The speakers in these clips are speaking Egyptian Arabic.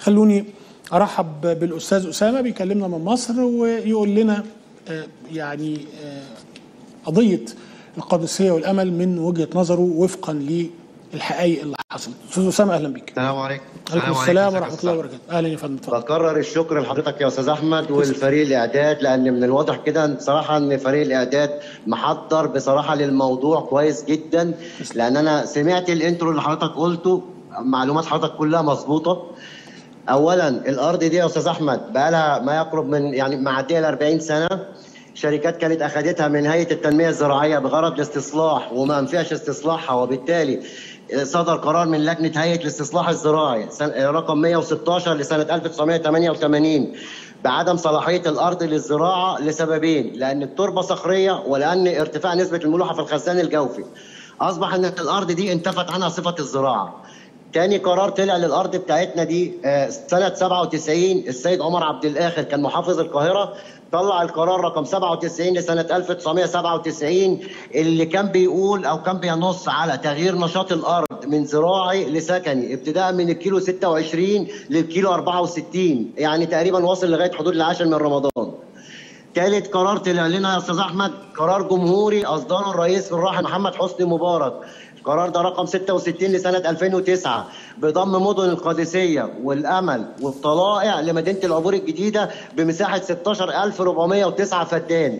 خلوني ارحب بالاستاذ اسامه بيكلمنا من مصر ويقول لنا آه، يعني آه، قضيه القادسيه والامل من وجهه نظره وفقا للحقائق اللي حصلت. استاذ اسامه اهلا بك. السلام عليكم عليكم السلام ورحمه الله وبركاته. اهلا يا فندم اتفضل. بكرر الشكر لحضرتك يا استاذ احمد والفريق الاعداد لان من الواضح كده بصراحه ان فريق الاعداد محضر بصراحه للموضوع كويس جدا لان انا سمعت الانترو اللي حضرتك قلته معلومات حضرتك كلها مظبوطه اولا الارض دي يا استاذ احمد بقى لها ما يقرب من يعني معديه ال 40 سنه شركات كانت اخذتها من هيئه التنميه الزراعيه بغرض الاستصلاح وما انفعش استصلاحها وبالتالي صدر قرار من لجنه هيئه الاستصلاح الزراعي سن- رقم 116 لسنه 1988 بعدم صلاحيه الارض للزراعه لسببين لان التربه صخريه ولان ارتفاع نسبه الملوحه في الخزان الجوفي اصبح ان الارض دي انتفت عنها صفه الزراعه تاني قرار طلع للارض بتاعتنا دي آه، سنه 97 السيد عمر عبد الاخر كان محافظ القاهره طلع القرار رقم 97 لسنه 1997 اللي كان بيقول او كان بينص على تغيير نشاط الارض من زراعي لسكني ابتداء من الكيلو 26 للكيلو 64 يعني تقريبا واصل لغايه حدود العاشر من رمضان. ثالث قرار طلع لنا يا استاذ احمد قرار جمهوري اصدره الرئيس الراحل محمد حسني مبارك القرار ده رقم 66 لسنه 2009 بضم مدن القادسيه والامل والطلائع لمدينه العبور الجديده بمساحه 16409 فدان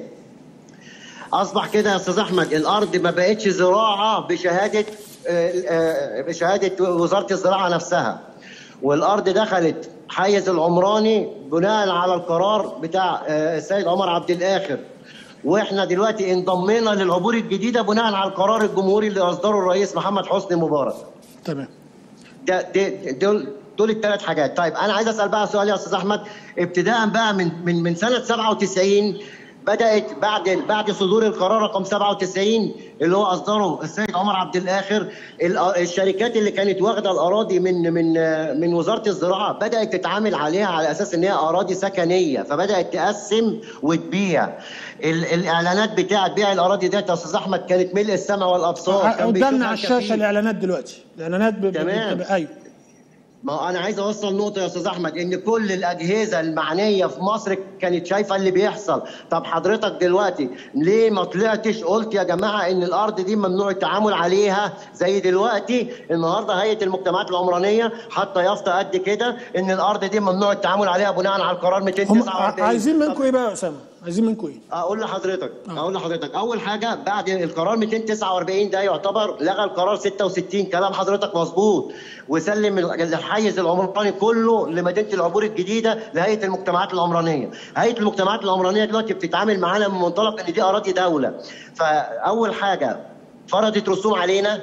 اصبح كده يا استاذ احمد الارض ما بقتش زراعه بشهاده آه، آه، بشهاده وزاره الزراعه نفسها والارض دخلت حيز العمراني بناء على القرار بتاع آه، السيد عمر عبد الاخر واحنا دلوقتي انضمينا للعبور الجديده بناء على القرار الجمهوري اللي اصدره الرئيس محمد حسني مبارك تمام. ده ده دول دول الثلاث حاجات طيب انا عايز اسال بقى سؤال يا استاذ احمد ابتداء بقى من من من سنه 97 بدات بعد بعد صدور القرار رقم 97 اللي هو اصدره السيد عمر عبد الاخر ال- الشركات اللي كانت واخده الاراضي من من من وزاره الزراعه بدات تتعامل عليها على اساس ان هي اراضي سكنيه فبدات تقسم وتبيع ال- الاعلانات بتاعه بيع الاراضي ديت يا استاذ احمد كانت ملء السماء والابصار كان قدامنا بيشوفها على الشاشه الكفيل. الاعلانات دلوقتي. الاعلانات ب... ب- تمام. ب- ايوه. ما هو انا عايز اوصل نقطه يا استاذ احمد ان كل الاجهزه المعنيه في مصر كانت شايفه اللي بيحصل طب حضرتك دلوقتي ليه ما طلعتش قلت يا جماعه ان الارض دي ممنوع التعامل عليها زي دلوقتي النهارده هيئه المجتمعات العمرانيه حاطه يافطه قد كده ان الارض دي ممنوع التعامل عليها بناء على القرار هم 249 عايزين طب منكم ايه بقى يا اسامه؟ عايزين منكم ايه؟ اقول لحضرتك اقول لحضرتك اول حاجه بعد القرار 249 ده يعتبر لغى القرار 66 كلام حضرتك مظبوط وسلم الحيز العمراني كله لمدينه العبور الجديده لهيئه المجتمعات العمرانيه هيئه المجتمعات العمرانيه دلوقتي بتتعامل معانا من منطلق ان دي اراضي دوله فاول حاجه فرضت رسوم علينا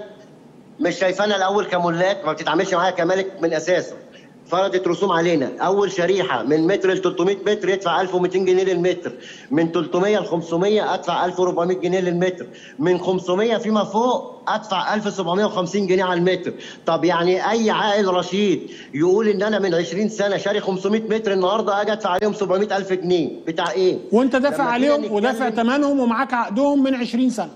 مش شايفانا الاول كملاك ما بتتعاملش معايا كمالك من اساسه فرضت رسوم علينا اول شريحه من متر ل 300 متر يدفع 1200 جنيه للمتر من 300 ل 500 ادفع 1400 جنيه للمتر من 500 فيما فوق ادفع 1750 جنيه على المتر طب يعني اي عائل رشيد يقول ان انا من 20 سنه شاري 500 متر النهارده اجي ادفع عليهم 700000 جنيه بتاع ايه وانت دافع لما جينا عليهم ودافع نتكلم- ثمنهم ومعاك عقدهم من 20 سنه.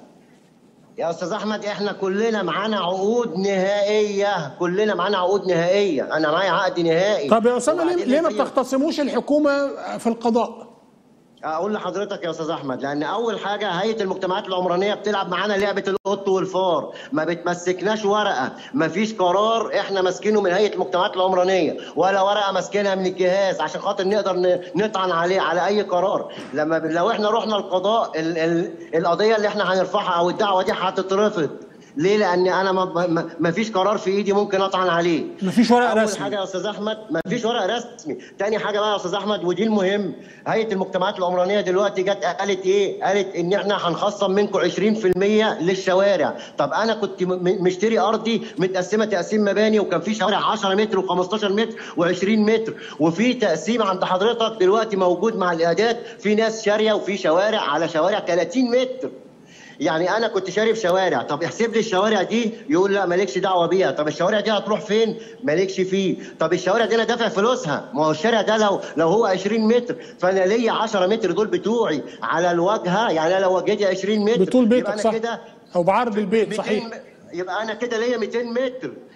يا استاذ احمد احنا كلنا معانا عقود نهائيه كلنا معانا عقود نهائيه انا معايا عقد نهائي طب يا اسامه ليه, وبعدين ليه ما في- بتختصموش الحكومه في القضاء؟ اقول لحضرتك يا استاذ احمد لان اول حاجه هيئه المجتمعات العمرانيه بتلعب معانا لعبه القط والفار ما بتمسكناش ورقه ما فيش قرار احنا ماسكينه من هيئه المجتمعات العمرانيه ولا ورقه ماسكينها من الجهاز عشان خاطر نقدر ن- نطعن عليه على اي قرار لما ب- لو احنا رحنا القضاء ال ال القضيه اللي احنا هنرفعها او الدعوه دي هتترفض ليه؟ لان انا ما, ما, ما فيش قرار في ايدي ممكن اطعن عليه. مفيش ورق اول رسمي. حاجه يا استاذ احمد ما فيش ورق رسمي تاني حاجه بقى يا استاذ احمد ودي المهم هيئه المجتمعات العمرانيه دلوقتي جت قالت ايه قالت ان احنا هنخصم منكم 20% للشوارع طب انا كنت م- م- مشتري ارضي متقسمه تقسيم مباني وكان في شوارع 10 متر و15 متر و20 متر وفي تقسيم عند حضرتك دلوقتي موجود مع الاعداد في ناس شاريه وفي شوارع على شوارع 30 متر يعني انا كنت شاري في شوارع طب احسب لي الشوارع دي يقول لا مالكش دعوه بيها طب الشوارع دي هتروح فين مالكش فيه طب الشوارع دي انا دافع فلوسها ما هو الشارع ده لو لو هو 20 متر فانا ليا 10 متر دول بتوعي على الواجهه يعني انا لو واجهتي 20 متر بطول يبقى بيتك أنا صح كده او بعرض البيت 200 صحيح يبقى انا كده ليا 200 متر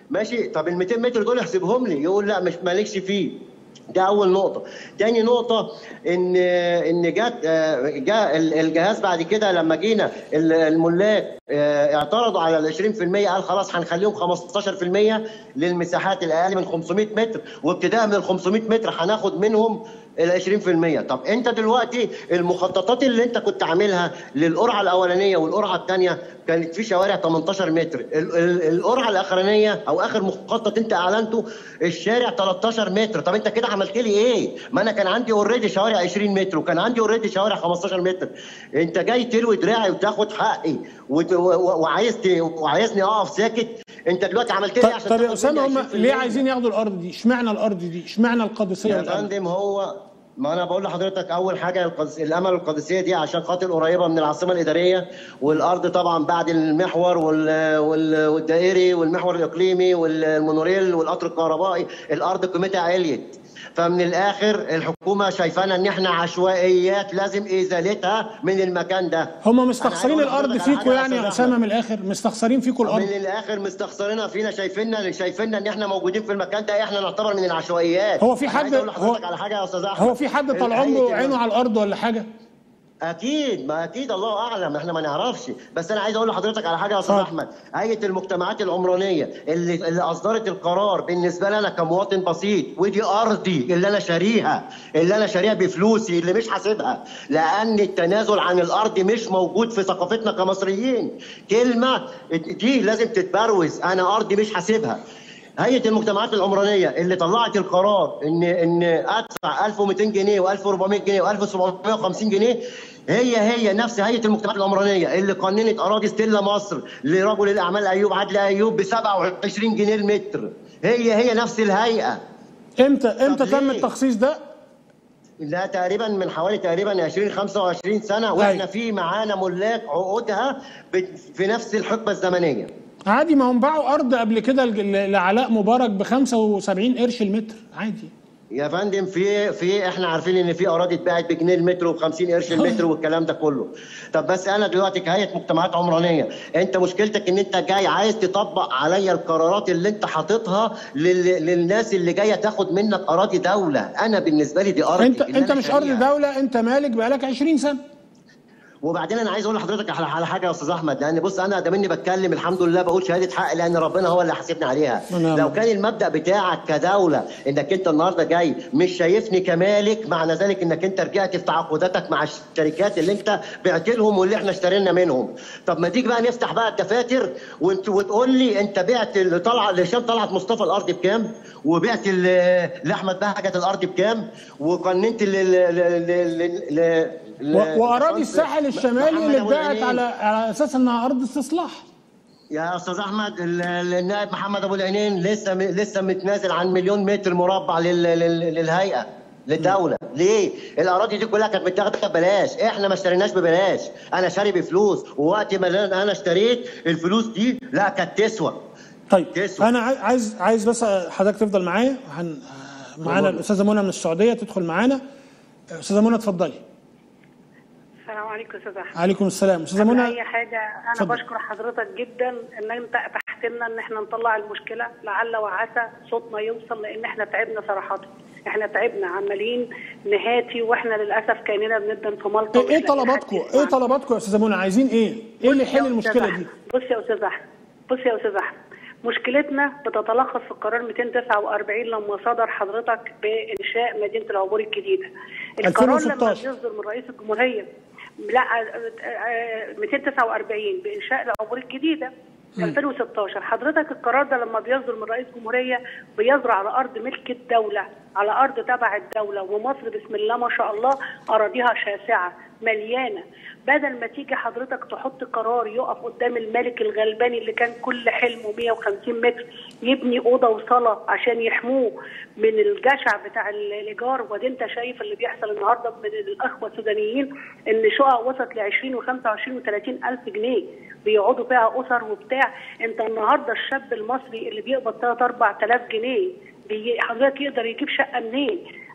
ماشي طب ال 200 متر دول احسبهم لي يقول لا مش مالكش فيه ده اول نقطه تاني نقطه ان ان جت آه، جاء ال- الجهاز بعد كده لما جينا ال- الملاك آه، اعترضوا على ال 20% قال خلاص هنخليهم 15% للمساحات الاقل من 500 متر وابتداء من ال 500 متر هناخد منهم ال 20% طب انت دلوقتي المخططات اللي انت كنت عاملها للقرعه الاولانيه والقرعه الثانيه كانت في شوارع 18 متر ال- ال- القرعه الاخرانيه او اخر مخطط انت اعلنته الشارع 13 متر طب انت كده عملت لي ايه ما انا كان عندي اوريدي شوارع 20 متر وكان عندي اوريدي شوارع 15 متر انت جاي تلوي دراعي وتاخد حقي وت- و- و- وعايز ت- وعايزني اقف ساكت انت دلوقتي عملت لي طب, إيه عشان طب يا تاخد اسامه مني هم 20%؟ ليه عايزين ياخدوا الارض دي اشمعنى الارض دي اشمعنى القادسيه يا والامل فندم هو ما انا بقول لحضرتك اول حاجه القدس... الامل القادسيه دي عشان خاطر قريبه من العاصمه الاداريه والارض طبعا بعد المحور وال... وال... والدائري والمحور الاقليمي والمونوريل والقطر الكهربائي الارض قيمتها عليت فمن الاخر الحكومه شايفانا ان احنا عشوائيات لازم ازالتها من المكان ده هم مستخسرين أنا عايز أقول الارض لحضرتك على فيكم حاجة يا يعني يا أستاذ اسامه أحمد. من الاخر مستخسرين فيكم الارض من الاخر مستخسرينها فينا شايفيننا شايفيننا ان احنا موجودين في المكان ده احنا نعتبر من العشوائيات هو في أنا عايز حد- اقول لحضرتك هو- على حاجه يا استاذ احمد هو في حد طال الهيئة عمره الم- عينه على الارض ولا حاجه اكيد ما اكيد الله اعلم احنا ما نعرفش بس انا عايز اقول لحضرتك على حاجه يا استاذ اتفضل. احمد هيئه المجتمعات العمرانيه اللي اللي اصدرت القرار بالنسبه لي انا كمواطن بسيط ودي ارضي اللي انا شاريها اللي انا شاريها بفلوسي اللي مش حاسبها لان التنازل عن الارض مش موجود في ثقافتنا كمصريين كلمه دي لازم تتبروز انا ارضي مش حاسبها هيئه المجتمعات العمرانيه اللي طلعت القرار ان ان ادفع 1200 جنيه و1400 جنيه و1750 جنيه هي هي نفس هيئه المجتمعات العمرانيه اللي قننت اراضي ستيلا مصر لرجل الاعمال ايوب عادل ايوب ب 27 جنيه المتر هي هي نفس الهيئه امتى امتى طب تم ليه؟ التخصيص ده لا تقريبا من حوالي تقريبا 20 25 سنه واحنا أيوة. في معانا ملاك عقودها بت- في نفس الحقبه الزمنيه عادي ما هم باعوا ارض قبل كده ل- لعلاء مبارك ب 75 قرش المتر عادي يا فندم في في احنا عارفين ان في اراضي اتباعت بجنيه المتر وب50 قرش المتر والكلام ده كله طب بس انا دلوقتي كهيئه مجتمعات عمرانيه انت مشكلتك ان انت جاي عايز تطبق عليا القرارات اللي انت حاططها لل... للناس اللي جايه تاخد منك اراضي دوله انا بالنسبه لي دي ارضي انت اللي انت أنا مش ارض شاريها. دوله انت مالك بقالك 20 سنه وبعدين انا عايز اقول لحضرتك على على حاجه يا استاذ احمد لان بص انا ده مني بتكلم الحمد لله بقول شهاده حق لان ربنا هو اللي حاسبني عليها نعم. لو كان المبدا بتاعك كدوله انك انت النهارده جاي مش شايفني كمالك معنى ذلك انك انت رجعت في تعاقداتك مع الشركات اللي انت بعت لهم واللي احنا اشترينا منهم طب ما تيجي بقى نفتح بقى الدفاتر وانت وتقول لي انت بعت اللي طلع لهشام طلعت مصطفى الارض بكام وبعت ال- لاحمد بهجت الارض بكام وقننت ل- ل- ل- ل- ل- ل- و- واراضي باشمهندس الساحل الشمالي محمد اللي أبو اتباعت العينين. على على اساس انها ارض استصلاح يا استاذ احمد ال- ال- النائب محمد ابو العينين لسه م- لسه متنازل عن مليون متر مربع لل- لل- للهيئه للدوله ليه الاراضي دي كلها كانت متاخده ببلاش احنا ما اشتريناش ببلاش انا شاري بفلوس ووقت ما انا اشتريت الفلوس دي لا كانت تسوى طيب تسوى. انا عاي- عايز عايز بس حضرتك تفضل معايا هن... معانا الاستاذه منى من السعوديه تدخل معانا استاذه منى اتفضلي السلام عليكم استاذ احمد عليكم السلام استاذه قبل منى اي حاجه انا اتفضل. بشكر حضرتك جدا ان انت اتحت لنا ان احنا نطلع المشكله لعل وعسى صوتنا يوصل لان احنا تعبنا صراحه احنا تعبنا عمالين نهاتي واحنا للاسف كاننا بندن في ملطه ايه ومش إيه لاقيين طلباتكم حد ايه يسمعنا. طلباتكم يا استاذه منى عايزين ايه ايه اللي بص يحل يا المشكله أستاذ دي أحمد، بص يا استاذ احمد بص يا استاذ احمد مشكلتنا بتتلخص في قرار 249 لما صدر حضرتك بانشاء مدينه العبور الجديده القرار لما 2016. بيصدر من رئيس الجمهوريه لا آه، آه، 249 بانشاء العبور الجديده 2016 حضرتك القرار ده لما بيصدر من رئيس جمهوريه بيزرع على ارض ملك الدوله على ارض تبع الدوله ومصر بسم الله ما شاء الله اراضيها شاسعه مليانه بدل ما تيجي حضرتك تحط قرار يقف قدام الملك الغلباني اللي كان كل حلمه 150 متر يبني اوضه وصاله عشان يحموه من الجشع بتاع ال- الايجار وادي انت شايف اللي بيحصل النهارده من الاخوه السودانيين ان شقق وصلت ل 20 و25 و30 الف جنيه بيقعدوا فيها اسر وبتاع انت النهارده الشاب المصري اللي بيقبض 3 4000 جنيه بي- حضرتك يقدر يجيب شقه منين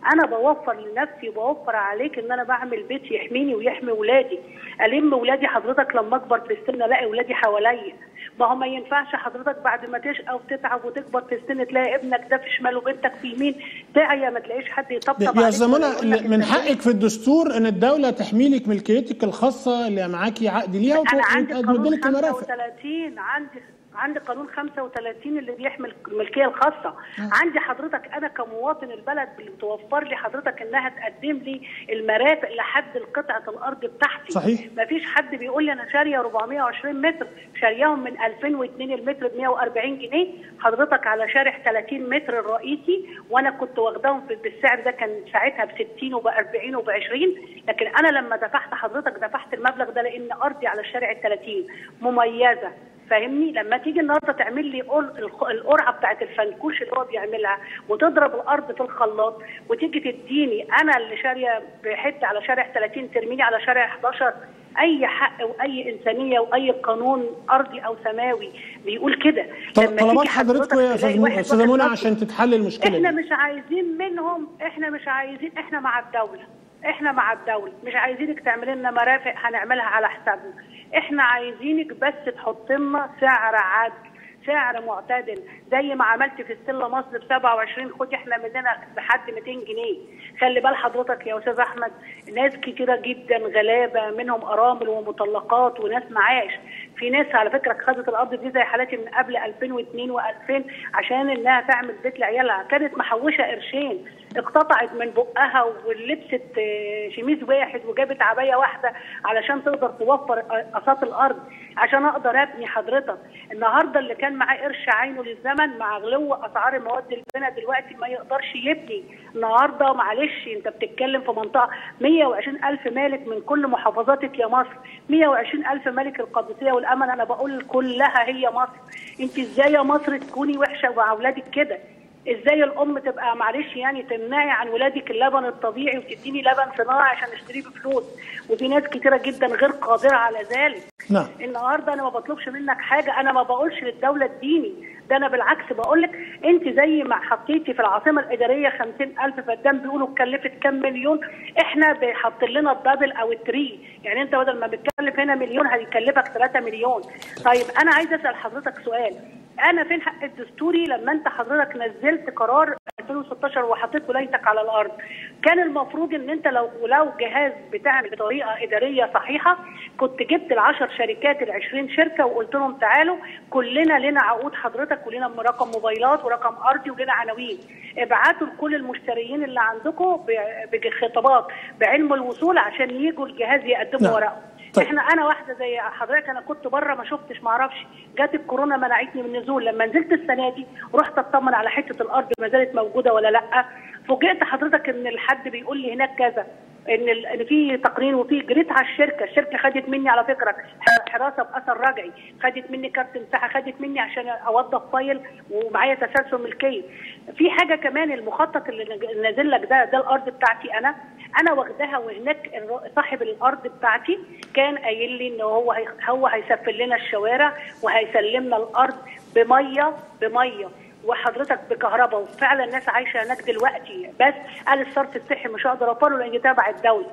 انا بوفر لنفسي وبوفر عليك ان انا بعمل بيت يحميني ويحمي ولادي الم ولادي حضرتك لما اكبر في السن الاقي ولادي حواليا ما هو ما ينفعش حضرتك بعد ما تشقى وتتعب وتكبر في السن تلاقي ابنك ده في شمال وبنتك في يمين تعيا ما تلاقيش حد يطبطب يا عليك زمانة ولا يقول لك من أنت حقك في الدستور ان الدوله تحمي لك ملكيتك الخاصه اللي معاكي عقد ليها انا عندي وتمد قانون لك المرافق 35 عندي عندي قانون 35 اللي بيحمي الملكيه الخاصه عندي حضرتك انا كمواطن البلد اللي بتوفر لي حضرتك انها تقدم لي المرافق لحد قطعه الارض بتاعتي صحيح. مفيش حد بيقول لي انا شاريه 420 متر شارياهم من 2002 المتر ب 140 جنيه حضرتك على شارع 30 متر الرئيسي وانا كنت واخداهم في- بالسعر ده كان ساعتها ب 60 وب 40 وب 20 لكن انا لما دفعت حضرتك دفعت المبلغ ده لان ارضي على الشارع ال 30 مميزه فاهمني لما تيجي النهارده تعمل لي قر- الخ- القرعه بتاعت الفنكوش اللي هو بيعملها وتضرب الارض في الخلاط وتيجي تديني انا اللي شاريه بحته على شارع 30 ترميني على شارع 11 اي حق واي انسانيه واي قانون ارضي او سماوي بيقول كده طل- لما طلبات تيجي حضرتكم يا حضرتك تلاقي استاذ واحد استاذه واخد منى نفسه عشان تتحل المشكله احنا دي مش عايزين منهم احنا مش عايزين احنا مع الدولة احنا مع الدولة مش عايزينك تعمل لنا مرافق هنعملها على حسابنا احنا عايزينك بس تحط لنا سعر عدل سعر معتدل زي ما عملت في ستيلا مصر ب 27 خد احنا مننا لحد 200 جنيه خلي بال حضرتك يا استاذ احمد ناس كتيره جدا غلابه منهم ارامل ومطلقات وناس معاش في ناس على فكره خدت الارض دي زي حالاتي من قبل 2002 و2000 عشان انها تعمل بيت لعيالها كانت محوشه قرشين اقتطعت من بقها ولبست آه، شميز واحد وجابت عبايه واحده علشان تقدر توفر قساط الارض عشان اقدر ابني حضرتك النهارده اللي كان معاه قرش عينه للزمن مع غلو اسعار المواد البناء دلوقتي ما يقدرش يبني النهارده معلش انت بتتكلم في منطقه 120 الف مالك من كل محافظاتك يا مصر 120 الف مالك القادسيه والامل انا بقول كلها هي مصر انت ازاي يا مصر تكوني وحشه مع اولادك كده ازاي الام تبقى معلش يعني تمنعي عن ولادك اللبن الطبيعي وتديني لبن صناعي عشان اشتريه بفلوس وفي ناس كتيره جدا غير قادره على ذلك نعم النهارده انا ما بطلبش منك حاجه انا ما بقولش للدوله اديني ده انا بالعكس بقول لك انت زي ما حطيتي في العاصمه الاداريه 50000 فدان بيقولوا اتكلفت كام مليون احنا بيحط لنا الدبل او التري يعني انت بدل ما بتكلف هنا مليون هيكلفك 3 مليون طيب انا عايز اسال حضرتك سؤال انا فين حق الدستوري لما انت حضرتك نزلت قرار 2016 وحطيت ولايتك على الارض كان المفروض ان انت لو لو جهاز بتعمل بطريقه اداريه صحيحه كنت جبت العشر شركات ال 20 شركه وقلت لهم تعالوا كلنا لنا عقود حضرتك ولنا رقم موبايلات ورقم ارضي ولنا عناوين ابعتوا لكل المشتريين اللي عندكم ب- بخطابات بعلم الوصول عشان يجوا الجهاز يقدموا نعم. ورقه طيب. احنا انا واحده زي حضرتك انا كنت بره ما شفتش ما اعرفش جت الكورونا منعتني من النزول لما نزلت السنه دي رحت اطمن على حته الارض ما زالت موجوده ولا لا فوجئت حضرتك ان الحد بيقول لي هناك كذا ان ال- ان في تقرير وفي جريت على الشركه الشركه خدت مني على فكره ح- حراسه باثر رجعي خدت مني كارت مساحه خدت مني عشان اوضف فايل ومعايا تسلسل ملكيه في حاجه كمان المخطط اللي نج- نازل لك ده ده الارض بتاعتي انا انا واخداها وهناك الر- صاحب الارض بتاعتي كان قايل لي ان هو هي هو هيسفل لنا الشوارع وهيسلمنا الارض بميه بميه وحضرتك بكهرباء وفعلا الناس عايشه هناك دلوقتي بس قال الصرف الصحي مش هقدر اوفره لان تابع الدوله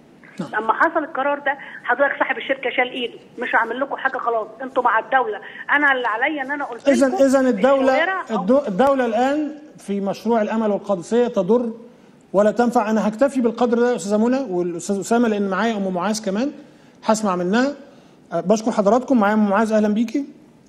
لما حصل القرار ده حضرتك صاحب الشركه شال ايده مش هعمل لكم حاجه خلاص انتوا مع الدوله انا اللي عليا ان انا قلت اذا لكم اذا الدوله الشوارع أو- الدو- الدوله الان في مشروع الامل والقادسيه تضر ولا تنفع انا هكتفي بالقدر ده يا استاذه منى والاستاذ اسامه لان معايا ام معاذ كمان هسمع منها أه، بشكر حضراتكم معايا ام معاذ اهلا بيكي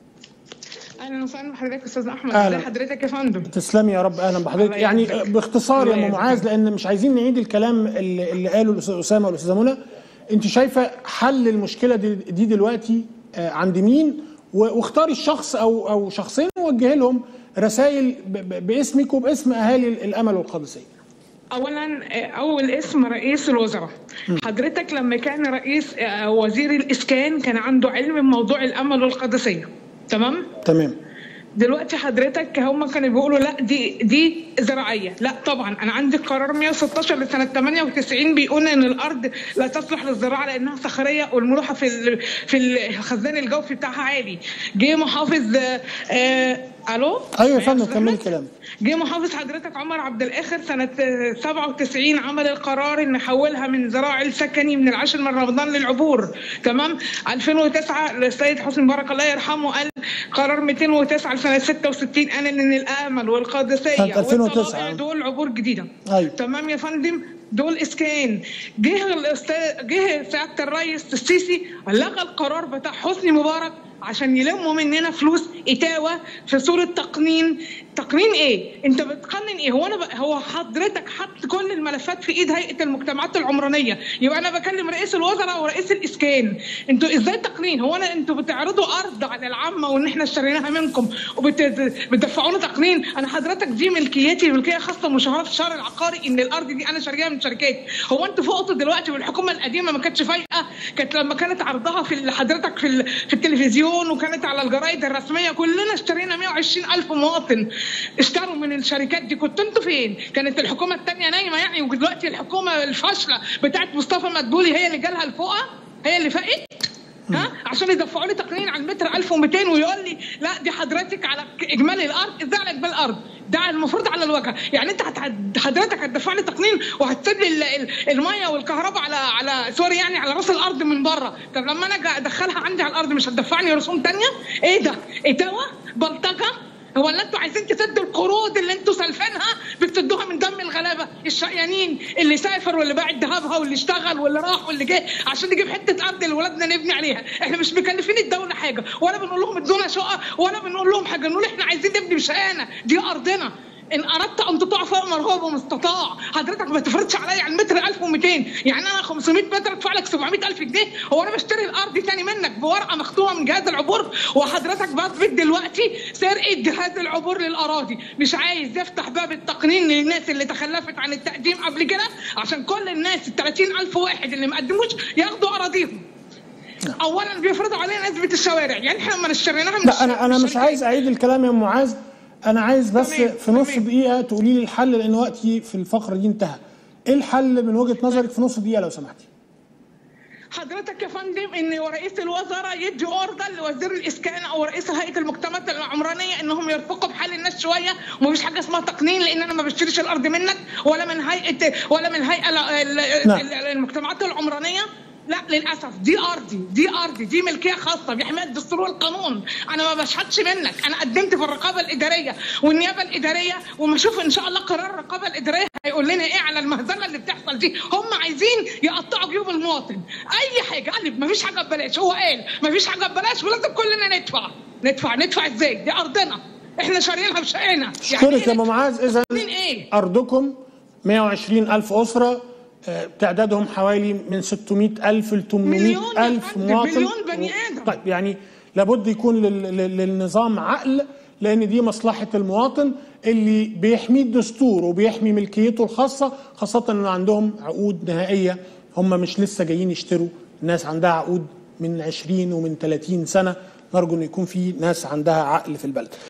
اهلا وسهلا بحضرتك استاذ احمد أهلا. ازي حضرتك يا فندم تسلمي يا رب اهلا بحضرتك الله يعني يعزك. باختصار يا الله ام يعزك. معاذ لان مش عايزين نعيد الكلام اللي, اللي قاله الاستاذ اسامه والاستاذه منى انت شايفه حل المشكله دي, دي دلوقتي آه، عند مين و- واختاري الشخص او او شخصين ووجهي لهم رسائل ب- ب- باسمك وباسم اهالي الامل والقادسيه اولا آه، اول اسم رئيس الوزراء حضرتك لما كان رئيس آه، وزير الاسكان كان عنده علم بموضوع الامل والقادسيه تمام تمام دلوقتي حضرتك هم كانوا بيقولوا لا دي دي زراعيه لا طبعا انا عندي قرار 116 لسنه 98 بيقول ان الارض لا تصلح للزراعه لانها صخريه والملوحه في ال- في الخزان الجوفي بتاعها عالي جه محافظ آه، آه، الو ايوه يا فندم أستاذ كملي أحمد؟ كلامك جه محافظ حضرتك عمر عبد الاخر سنه آه، 97 عمل القرار ان حولها من زراعي لسكني من العاشر من رمضان للعبور تمام 2009 السيد حسني مبارك الله يرحمه قال قرار 209 لسنه 66 قال ان الامل والقادسيه سنة 2009 والطلائع دول عبور جديده أيوة. تمام يا فندم دول اسكان جه الاستاذ جه سعاده الرئيس السيسي لغى القرار بتاع حسني مبارك عشان يلموا مننا فلوس اتاوه في صوره تقنين تقنين ايه انت بتقنن ايه هو انا ب... هو حضرتك حط كل الملفات في ايد هيئه المجتمعات العمرانيه يبقى انا بكلم رئيس الوزراء ورئيس الاسكان انتوا ازاي تقنين هو انا انتوا بتعرضوا ارض على العامه وان احنا اشتريناها منكم وبتدفعونا تقنين انا حضرتك دي ملكيتي ملكيه خاصه مشهوره في الشهر العقاري ان الارض دي انا شاريها من شركات هو انتوا فوقتوا دلوقتي والحكومه القديمه ما كانتش فايقه كانت لما كانت عرضها في حضرتك في ال- في التلفزيون وكانت على الجرايد الرسميه كلنا اشترينا 120 الف مواطن اشتروا من الشركات دي كنتوا انتوا فين كانت الحكومه الثانيه نايمه يعني ودلوقتي الحكومه الفاشله بتاعت مصطفى مدبولي هي اللي جالها الفوقه هي اللي فاقت ها عشان يدفعوا لي تقنين على المتر 1200 ويقول لي لا دي حضرتك على اجمالي الارض ازاي على اجمالي الارض ده المفروض على الواجهه يعني انت هت- حضرتك هتدفع لي تقنين وهتسيب لي ال- ال- الميه والكهرباء على على سوري يعني على راس الارض من بره طب لما انا أجي ادخلها عندي على الارض مش هتدفعني رسوم تانية ايه ده اتاوه بلطجه هو اللي انتوا عايزين تسدوا القروض اللي انتوا سالفينها بتسدوها من دم الغلابه الشقيانين اللي سافر واللي باع ذهبها واللي اشتغل واللي راح واللي جه عشان نجيب حته ارض لاولادنا نبني عليها احنا مش مكلفين الدوله حاجه ولا بنقول لهم ادونا شقه ولا بنقول لهم حاجه نقول احنا عايزين نبني بشقانا دي ارضنا ان اردت ان تطاع فوق مرغوب ومستطاع حضرتك ما تفرضش عليا على المتر 1200 يعني انا 500 متر ادفع لك 700000 جنيه هو انا بشتري الارض تاني منك بورقه مختومه من جهاز العبور وحضرتك بثبت دلوقتي سرقه جهاز العبور للاراضي مش عايز يفتح باب التقنين للناس اللي تخلفت عن التقديم قبل كده عشان كل الناس ال 30000 واحد اللي ما قدموش ياخدوا اراضيهم اولا بيفرضوا علينا نسبه الشوارع يعني احنا لما اشتريناها من لا انا انا مش الشركات- عايز اعيد الكلام يا ام معاذ انا عايز بس تمام، في نص تمام. دقيقه تقولي لي الحل لان وقتي في الفقره دي انتهى ايه الحل من وجهه نظرك في نص دقيقه لو سمحتي حضرتك يا فندم ان رئيس الوزراء يدي اوردر لوزير الاسكان او رئيس هيئه المجتمعات العمرانيه انهم يرفقوا بحال الناس شويه ومفيش حاجه اسمها تقنين لان انا ما بشتريش الارض منك ولا من هيئه ولا من هيئه ال- ال- نعم. ال- المجتمعات العمرانيه لا للاسف دي ارضي دي ارضي دي ملكيه خاصه بيحميها الدستور والقانون انا ما بشحتش منك انا قدمت في الرقابه الاداريه والنيابه الاداريه وما اشوف ان شاء الله قرار الرقابه الاداريه هيقول لنا ايه على المهزله اللي بتحصل دي هم عايزين يقطعوا جيوب المواطن اي حاجه قال لي ما فيش حاجه ببلاش هو قال ما فيش حاجه ببلاش ولازم كلنا ندفع ندفع ندفع ازاي دي ارضنا احنا شاريينها بشقنا اشكرك يا ام معاذ اذا تقنين ايه ارضكم 120 الف اسره آه، تعدادهم حوالي من 600 الف ل 800 مليون يا الف فندم، مواطن مليون بني آدم. طيب يعني لابد يكون لل- لل- للنظام عقل لان دي مصلحه المواطن اللي بيحميه الدستور وبيحمي ملكيته الخاصه خاصه ان عندهم عقود نهائيه هم مش لسه جايين يشتروا الناس عندها عقود من 20 ومن 30 سنه نرجو ان يكون في ناس عندها عقل في البلد